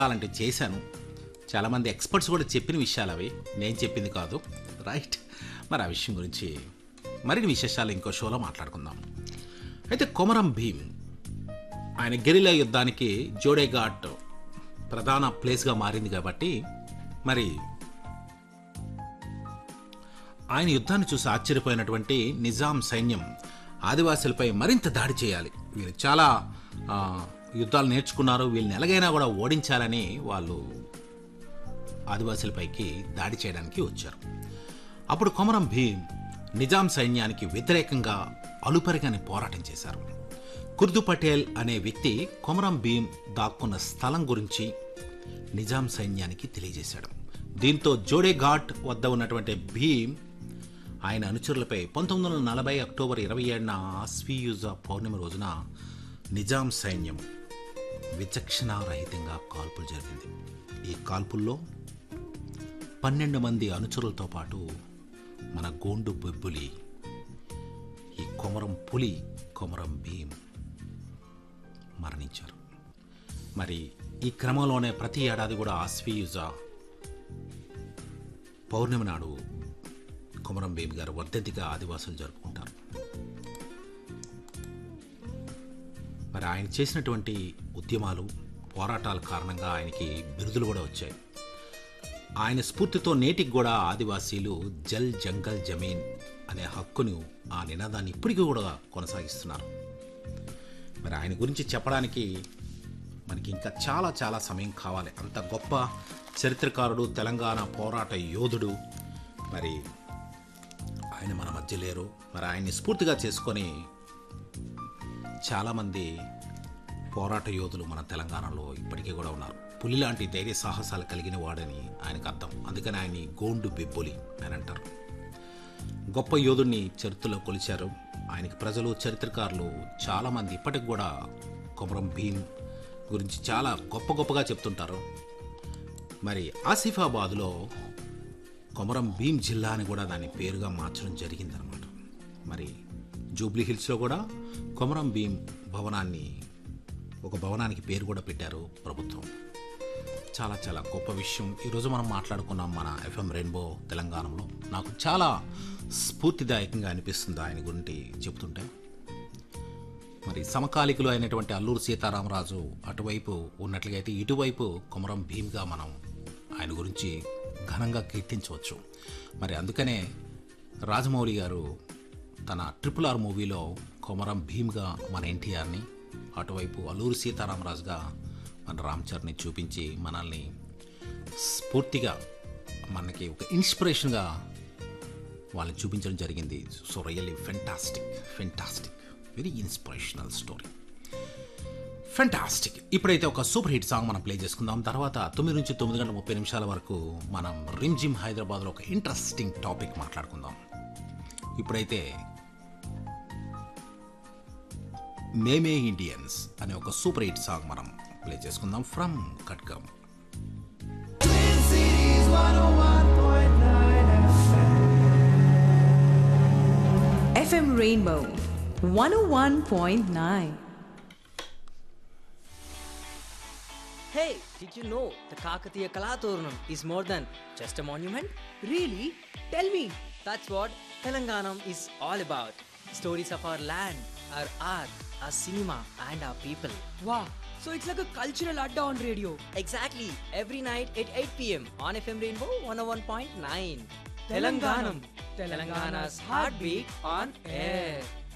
అలాంటి చేశాను చాలామంది ఎక్స్పర్ట్స్ కూడా చెప్పిన విషయాలు అవి నేను చెప్పింది కాదు రైట్ మరి ఆ విషయం గురించి మరిన్ని విశేషాలు ఇంకో షోలో మాట్లాడుకుందాం అయితే కొమరం భీమ్ ఆయన గెరిలా యుద్ధానికి జోడేఘాట్ ప్రధాన ప్లేస్గా మారింది కాబట్టి మరి ఆయన యుద్ధాన్ని చూసి ఆశ్చర్యపోయినటువంటి నిజాం సైన్యం ఆదివాసులపై మరింత దాడి చేయాలి వీళ్ళు చాలా ఆ, యుద్ధాలు నేర్చుకున్నారు వీళ్ళని ఎలాగైనా కూడా ఓడించాలని వాళ్ళు ఆదివాసులపైకి దాడి చేయడానికి వచ్చారు అప్పుడు కొమరం భీమ్ నిజాం సైన్యానికి వ్యతిరేకంగా అలుపరిగాని పోరాటం చేశారు కుర్దు పటేల్ అనే వ్యక్తి కొమరం భీమ్ దాక్కున్న స్థలం గురించి నిజాం సైన్యానికి తెలియజేశాడు దీంతో జోడేఘాట్ వద్ద ఉన్నటువంటి భీమ్ ఆయన అనుచరులపై పంతొమ్మిది వందల నలభై అక్టోబర్ ఇరవై ఏడున ఆస్వీయుజ పౌర్ణమి రోజున నిజాం సైన్యం విచక్షణారహితంగా కాల్పులు జరిపింది ఈ కాల్పుల్లో పన్నెండు మంది అనుచరులతో పాటు మన గోండు బొబ్బులి ఈ కొమరం పులి కొమరం భీమ్ మరణించారు మరి ఈ క్రమంలోనే ప్రతి ఏడాది కూడా ఆస్వీయుజ పౌర్ణమి నాడు కొమరం భీమ్ గారు వర్ధంతిగా ఆదివాసులు జరుపుకుంటారు మరి ఆయన చేసినటువంటి ఉద్యమాలు పోరాటాల కారణంగా ఆయనకి బిరుదులు కూడా వచ్చాయి ఆయన స్ఫూర్తితో నేటికి కూడా ఆదివాసీలు జల్ జంగల్ జమీన్ అనే హక్కును ఆ నినాదాన్ని ఇప్పటికీ కూడా కొనసాగిస్తున్నారు మరి ఆయన గురించి చెప్పడానికి మనకి ఇంకా చాలా చాలా సమయం కావాలి అంత గొప్ప చరిత్రకారుడు తెలంగాణ పోరాట యోధుడు మరి ఆయన మన మధ్య లేరు మరి ఆయన్ని స్ఫూర్తిగా చేసుకొని చాలామంది పోరాట యోధులు మన తెలంగాణలో ఇప్పటికీ కూడా ఉన్నారు పులి లాంటి ధైర్య సాహసాలు కలిగిన వాడని ఆయనకు అర్థం అందుకని ఆయన్ని గోండు బిబ్బులి అని అంటారు గొప్ప యోధుడిని చరిత్రలో కొలిచారు ఆయనకి ప్రజలు చరిత్రకారులు చాలామంది ఇప్పటికి కూడా కొమరం భీమ్ గురించి చాలా గొప్ప గొప్పగా చెప్తుంటారు మరి ఆసిఫాబాద్లో కొమరం భీమ్ జిల్లా అని కూడా దాని పేరుగా మార్చడం జరిగిందనమాట మరి జూబ్లీ హిల్స్లో కూడా కొమరం భీమ్ భవనాన్ని ఒక భవనానికి పేరు కూడా పెట్టారు ప్రభుత్వం చాలా చాలా గొప్ప విషయం ఈరోజు మనం మాట్లాడుకున్నాం మన ఎఫ్ఎం రెయిన్బో తెలంగాణలో నాకు చాలా స్ఫూర్తిదాయకంగా అనిపిస్తుంది ఆయన గురించి చెప్తుంటే మరి సమకాలికులు అయినటువంటి అల్లూరు సీతారామరాజు అటువైపు ఉన్నట్లుగా అయితే ఇటువైపు కొమరం భీమ్గా మనం ఆయన గురించి ఘనంగా కీర్తించవచ్చు మరి అందుకనే రాజమౌళి గారు తన ట్రిపుల్ ఆర్ మూవీలో కొమరం భీమ్గా మన ఎన్టీఆర్ని అటువైపు అల్లూరు సీతారామరాజుగా మన రామ్ చరణ్ని చూపించి మనల్ని స్ఫూర్తిగా మనకి ఒక ఇన్స్పిరేషన్గా వాళ్ళని చూపించడం జరిగింది so really fantastic fantastic very inspirational story fantastic ఇప్పుడైతే ఒక సూపర్ హిట్ సాంగ్ మనం ప్లే చేసుకుందాం తర్వాత తొమ్మిది నుంచి తొమ్మిది గంటల ముప్పై నిమిషాల వరకు మనం రిమ్ జిమ్ హైదరాబాద్లో ఒక ఇంట్రెస్టింగ్ టాపిక్ మాట్లాడుకుందాం ఇప్పుడైతే మేమే ఇండియన్స్ అనే ఒక సూపర్ హిట్ సాంగ్ మనం ప్లే చేసుకుందాం ఫ్రమ్ కట్కమ్ FM Rainbow 101.9. Hey, did you know the Kakatiya Kalaturnam is more than just a monument? Really? Tell me. That's what Telanganam is all about. Stories of our land, our art, our cinema, and our people. Wow. So it's like a cultural adda on radio. Exactly, every night at 8 pm on FM Rainbow 101.9. Telanganam. Telangana's heartbeat on air.